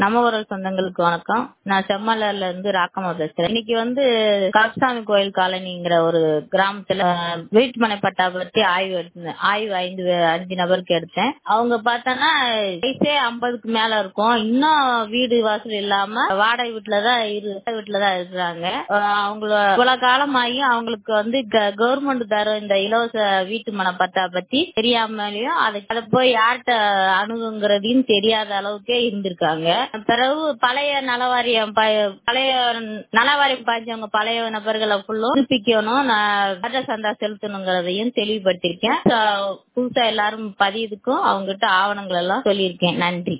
நம்ம ஊரல் சொந்தங்களுக்கு வணக்கம் நான் செம்மலர்ல இருந்து ராக்கம்மா பேசுறேன் இன்னைக்கு வந்து கருப்பசாமி கோயில் காலனிங்கிற ஒரு கிராமத்துல அஹ், வீட்டுமனை பட்டா பத்தி ஆய்வு எடுத்தேன் ஆய்வு ஐந்து அஞ்சு நபருக்கு எடுத்தேன் அவங்க பார்த்தோன்னா வயசே ஐம்பதுக்கு மேல இருக்கும் இன்னும் வீடு வாசல் இல்லாம வாடகை வீட்டுலதான் இரு வீட்டுலதான் இருக்கிறாங்க அஹ், அவங்கள இவ்வளவு காலமாயும் அவங்களுக்கு வந்து கவர்மெண்ட் தரும் இந்த இலவச வீட்டு மனை பட்டா பத்தி தெரியாமலையும் அதை அதை போய் யார்கிட்ட அணுகுங்கிறதையும் தெரியாத அளவுக்கே இருந்திருக்காங்க பிறகு பழைய நலவாரியம் ப- பழைய நலவாரியம் பாய்ச்சவங்க பழைய நபர்களை ஃபுல்லும் புதுப்பிக்கணும் நான் வர்ற சந்தா செலுத்தணுங்கிறதையும் தெளிவுபடுத்திருக்கேன் So, புதுசா எல்லாரும் பதியதுக்கும் அவங்ககிட்ட ஆவணங்கள் எல்லாம் சொல்லியிருக்கேன் நன்றி